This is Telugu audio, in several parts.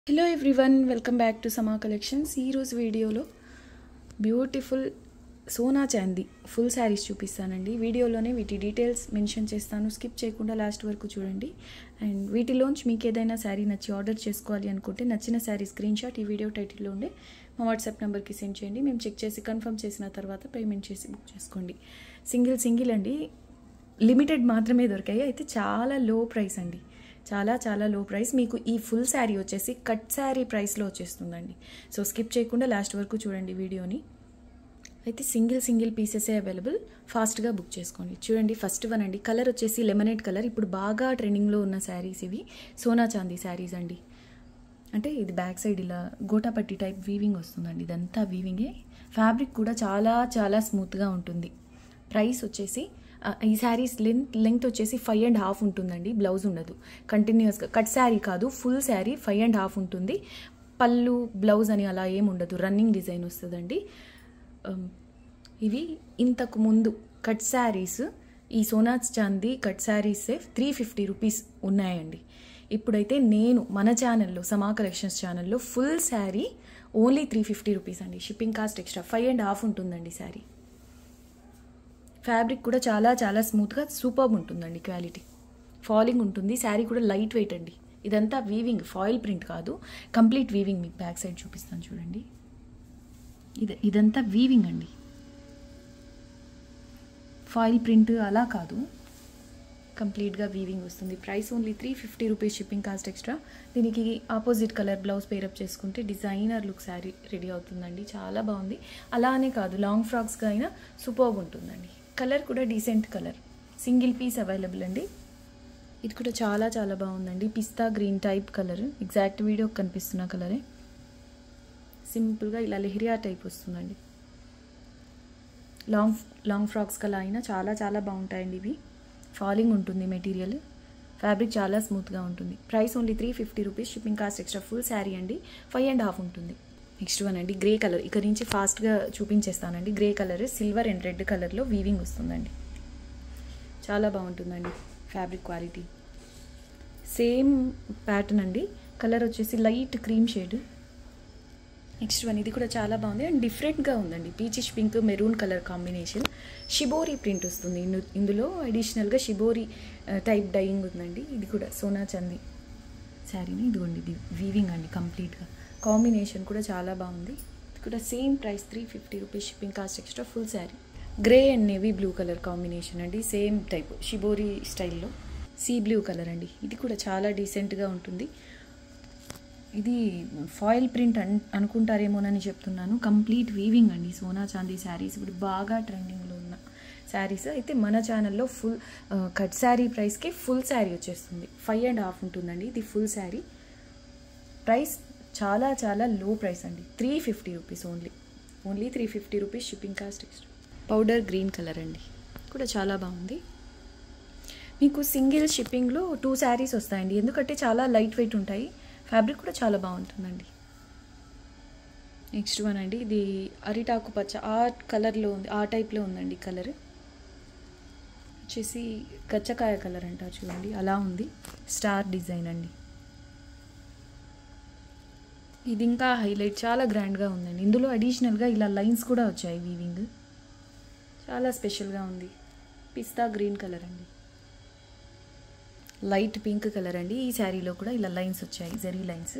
hello everyone welcome back to Sama collections ఈరోజు వీడియోలో బ్యూటిఫుల్ సోనా చాందీ ఫుల్ శారీస్ చూపిస్తానండి వీడియోలోనే వీటి డీటెయిల్స్ మెన్షన్ చేస్తాను స్కిప్ చేయకుండా లాస్ట్ వరకు చూడండి అండ్ వీటిలోంచి మీకు ఏదైనా శారీ నచ్చి ఆర్డర్ చేసుకోవాలి అనుకుంటే నచ్చిన శారీ స్క్రీన్ షాట్ ఈ వీడియో టైటిల్లో ఉండే మా వాట్సాప్ నెంబర్కి సెండ్ చేయండి మేము చెక్ చేసి కన్ఫర్మ్ చేసిన తర్వాత పేమెంట్ చేసి బుక్ చేసుకోండి సింగిల్ సింగిల్ అండి లిమిటెడ్ మాత్రమే దొరికాయి అయితే చాలా లో ప్రైస్ అండి చాలా చాలా లో ప్రైస్ మీకు ఈ ఫుల్ శారీ వచ్చేసి కట్ శారీ ప్రైస్లో వచ్చేస్తుందండి సో స్కిప్ చేయకుండా లాస్ట్ వరకు చూడండి వీడియోని అయితే సింగిల్ సింగిల్ పీసెసే అవైలబుల్ ఫాస్ట్గా బుక్ చేసుకోండి చూడండి ఫస్ట్ వన్ అండి కలర్ వచ్చేసి లెమనేట్ కలర్ ఇప్పుడు బాగా ట్రెండింగ్లో ఉన్న శారీస్ ఇవి సోనా చాందీ శారీస్ అండి అంటే ఇది బ్యాక్ సైడ్ ఇలా గోటాపట్టి టైప్ వీవింగ్ వస్తుందండి ఇదంతా వీవింగే ఫ్యాబ్రిక్ కూడా చాలా చాలా స్మూత్గా ఉంటుంది ప్రైస్ వచ్చేసి ఆ, ఈ శారీస్ లెంత్ లెంగ్త్ వచ్చేసి ఫైవ్ అండ్ హాఫ్ ఉంటుందండి బ్లౌజ్ ఉండదు కంటిన్యూస్గా కట్ శారీ కాదు full sari five and half ఉంటుంది పళ్ళు బ్లౌజ్ అని అలా ఏం ఉండదు రన్నింగ్ డిజైన్ వస్తుందండి Um, ఇవి ఇంతకు ముందు కట్ శారీస్ ఈ సోనాజ్ Chandi cut saris three fifty rupees ఉన్నాయండి ఇప్పుడైతే నేను మన ఛానల్లో సమా కలెక్షన్స్ ఛానల్లో full sari only three fifty rupees అండి shipping cost extra five and half ఉంటుందండి శారీ ఫ్యాబ్రిక్ కూడా చాలా చాలా స్మూత్గా సూపర్బ్ ఉంటుందండి క్వాలిటీ ఫాలింగ్ ఉంటుంది శారీ కూడా లైట్ వెయిట్ అండి ఇదంతా వీవింగ్ ఫాయిల్ ప్రింట్ కాదు కంప్లీట్ వీవింగ్ మీకు బ్యాక్ సైడ్ చూపిస్తాను చూడండి ఇది ఇదంతా వీవింగ్ అండి ఫాయిల్ ప్రింట్ అలా కాదు కంప్లీట్గా వీవింగ్ వస్తుంది price only three fifty rupees shipping cost extra దీనికి ఆపోజిట్ కలర్ బ్లౌజ్ పేరప్ చేసుకుంటే డిజైనర్ లుక్ శారీ రెడీ అవుతుందండి చాలా బాగుంది అలానే కాదు లాంగ్ ఫ్రాక్స్గా అయినా సూపర్బ్ ఉంటుందండి కలర్ కూడా decent colour single piece available అండి ఇది కూడా చాలా చాలా బాగుందండి pista green type colour exact video కనిపిస్తున్న కలరే సింపుల్గా ఇలా లెహరియా టైప్ వస్తుందండి లాంగ్ లాంగ్ ఫ్రాక్స్ కలా అయినా చాలా చాలా బాగుంటాయండి ఇవి ఫాలింగ్ ఉంటుంది మెటీరియల్ ఫ్యాబ్రిక్ చాలా స్మూత్గా ఉంటుంది price only three fifty rupees shipping cost extra full sari అండి ఫైవ్ అండ్ హాఫ్ ఉంటుంది నెక్స్ట్ వన్ అండి గ్రే కలర్ ఇక్కడ నుంచి ఫాస్ట్గా చూపించేస్తానండి grey colour silver and red కలర్లో వీవింగ్ వస్తుందండి చాలా బాగుంటుందండి ఫ్యాబ్రిక్ క్వాలిటీ సేమ్ ప్యాటర్న్ అండి కలర్ వచ్చేసి light cream shade next one ఇది కూడా చాలా బాగుంది అండ్ డిఫరెంట్గా ఉందండి peachish pink maroon colour combination shibori print వస్తుంది ఇందు- ఇందులో అడిషనల్గా షిబోరి టైప్ డైయింగ్ ఉందండి ఇది కూడా సోనా చంది శారీని ఇదిగోండి ఇది వీవింగ్ అండి కంప్లీట్గా కాంబినేషన్ కూడా చాలా బాగుంది ఇది కూడా same price three fifty rupees shipping cost extra full sari grey and navy blue colour combination అండి సేమ్ టైప్ షిబోరి స్టైల్లో సీ బ్లూ కలర్ అండి ఇది కూడా చాలా డీసెంట్గా ఉంటుంది ఇది ఫాయిల్ ప్రింట్ అన్ అనుకుంటారేమోనని చెప్తున్నాను కంప్లీట్ వీవింగ్ అండి సోనా చాందీ శారీస్ ఇప్పుడు బాగా ట్రెండింగ్లో ఉన్న శారీస్ అయితే మన ఛానల్లో ఫుల్ కట్ శారీ ప్రైస్కి ఫుల్ శారీ వచ్చేస్తుంది ఫైవ్ అండ్ హాఫ్ ఉంటుందండి ఇది ఫుల్ శారీ ప్రైస్ చాలా చాలా లో ప్రైస్ అండి three fifty rupees only only three fifty rupees shipping cost extra powder green colour అండి కూడా చాలా బాగుంది మీకు సింగిల్ షిప్పింగ్లో టూ శారీస్ వస్తాయండి ఎందుకంటే చాలా లైట్ వెయిట్ ఉంటాయి ఫ్యాబ్రిక్ కూడా చాలా బాగుంటుందండి నెక్స్ట్ వన్ అండి ఇది అరిటాకు పచ్చ ఆ కలర్లో ఉంది ఆ టైప్లో ఉందండి కలర్ వచ్చేసి గచ్చకాయ కలర్ అంటారు చూడండి అలా ఉంది స్టార్ డిజైన్ అండి ఇది ఇంకా హైలైట్ చాలా గ్రాండ్గా ఉందండి ఇందులో అడిషనల్గా ఇలా లైన్స్ కూడా వచ్చాయి వీవింగ్ చాలా స్పెషల్గా ఉంది పిస్తా గ్రీన్ కలర్ అండి లైట్ పింక్ కలర్ అండి ఈ శారీలో కూడా ఇలా లైన్స్ వచ్చాయి జరీ లైన్స్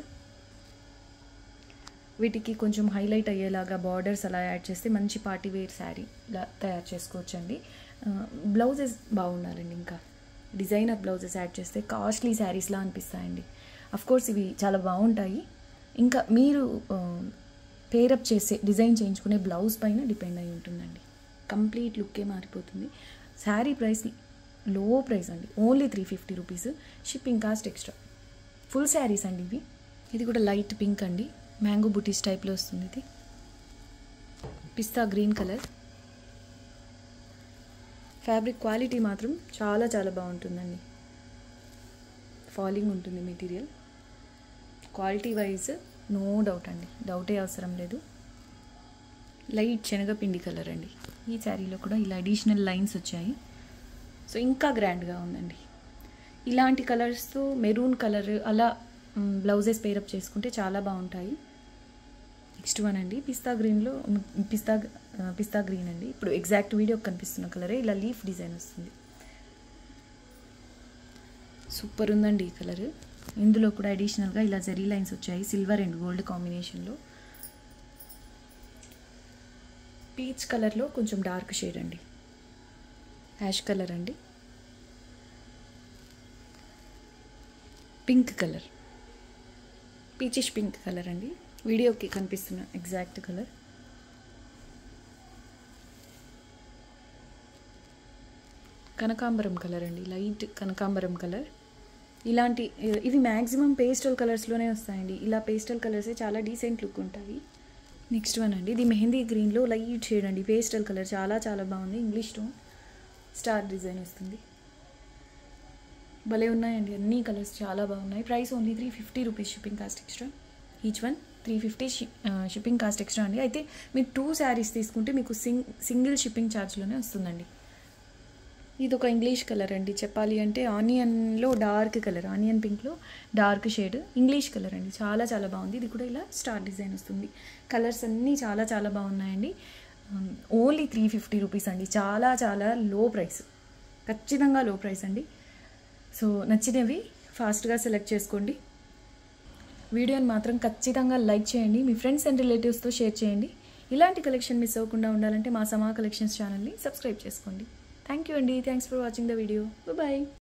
వీటికి కొంచెం హైలైట్ అయ్యేలాగా బార్డర్స్ అలా యాడ్ చేస్తే మంచి పార్టీ వేర్ శారీ ఇలా తయారు చేసుకోవచ్చండి బ్లౌజెస్ బాగుండాలండి ఇంకా డిజైనర్ బ్లౌజెస్ యాడ్ చేస్తే కాస్ట్లీ శారీస్లా అనిపిస్తాయండి అఫ్ కోర్స్ ఇవి చాలా బాగుంటాయి ఇంకా మీరు పేరప్ చేసే డిజైన్ చేయించుకునే బ్లౌజ్ పైన డిపెండ్ అయి ఉంటుందండి కంప్లీట్ లుక్కే మారిపోతుంది శారీ ప్రైస్ లో ప్రైస్ అండి only three fifty rupees shipping cost extra full saris అండి ఇవి ఇది కూడా లైట్ పింక్ అండి మ్యాంగో బుటీస్ టైప్లో వస్తుంది ఇది pista green colour fabric quality మాత్రం చాలా చాలా బాగుంటుందండి ఫాలింగ్ ఉంటుంది material quality wise no doubt అండి డౌటే అవసరం లేదు లైట్ శనగపిండి కలర్ అండి ఈ శారీలో కూడా ఇలా అడిషనల్ లైన్స్ వచ్చాయి సో ఇంకా గ్రాండ్గా ఉందండి ఇలాంటి కలర్స్తో మెరూన్ కలర్ అలా బ్లౌజెస్ పేరప్ చేసుకుంటే చాలా బాగుంటాయి నెక్స్ట్ వన్ అండి పిస్తా గ్రీన్లో పిస్తా పిస్తా గ్రీన్ అండి ఇప్పుడు ఎగ్జాక్ట్ వీడియో కనిపిస్తున్న కలరే ఇలా లీఫ్ డిజైన్ వస్తుంది సూపర్ ఉందండి ఈ కలర్ ఇందులో కూడా అడిషనల్గా ఇలా జరీ లైన్స్ వచ్చాయి సిల్వర్ అండ్ గోల్డ్ కాంబినేషన్లో పీచ్ కలర్లో కొంచెం డార్క్ షేడ్ అండి యాష్ కలర్ అండి pink colour peachish pink colour అండి వీడియోకి కనిపిస్తున్న ఎగ్జాక్ట్ కలర్ కనకాంబరం కలర్ అండి లైట్ కనకాంబరం కలర్ ఇలాంటి ఇవి మ్యాక్సిమం పేస్టల్ కలర్స్లోనే వస్తాయండి ఇలా పేస్టల్ కలర్సే చాలా డీసెంట్ లుక్ ఉంటాయి నెక్స్ట్ వన్ అండి ఇది మెహందీ గ్రీన్లో లైట్ షేడ్ అండి పేస్టల్ కలర్ చాలా చాలా బాగుంది ఇంగ్లీష్ టోన్ స్టార్ డిజైన్ వస్తుంది భలే ఉన్నాయండి అన్ని కలర్స్ చాలా బాగున్నాయి price only three fifty rupees shipping cost extra each one three fifty shipping cost extra అండి అయితే మీరు టూ శారీస్ తీసుకుంటే మీకు సింగ్ సింగిల్ షిప్పింగ్ ఛార్జ్లోనే వస్తుందండి ఇది ఒక ఇంగ్లీష్ కలర్ అండి చెప్పాలి అంటే ఆనియన్లో డార్క్ కలర్ ఆనియన్ పింక్లో డార్క్ షేడ్ ఇంగ్లీష్ కలర్ అండి చాలా చాలా బాగుంది ఇది కూడా ఇలా స్టార్ డిజైన్ వస్తుంది కలర్స్ అన్నీ చాలా చాలా బాగున్నాయండి ఓన్లీ త్రీ ఫిఫ్టీ రూపీస్ అండి చాలా చాలా లో ప్రైస్ ఖచ్చితంగా లో ప్రైస్ అండి సో నచ్చినవి ఫాస్ట్గా సెలెక్ట్ చేసుకోండి వీడియోని మాత్రం ఖచ్చితంగా లైక్ చేయండి మీ ఫ్రెండ్స్ అండ్ రిలేటివ్స్తో షేర్ చేయండి ఇలాంటి కలెక్షన్ మిస్ అవ్వకుండా ఉండాలంటే మా సమా కలెక్షన్స్ ఛానల్ని సబ్స్క్రైబ్ చేసుకోండి థ్యాంక్ యూ అండి thanks for watching the video bye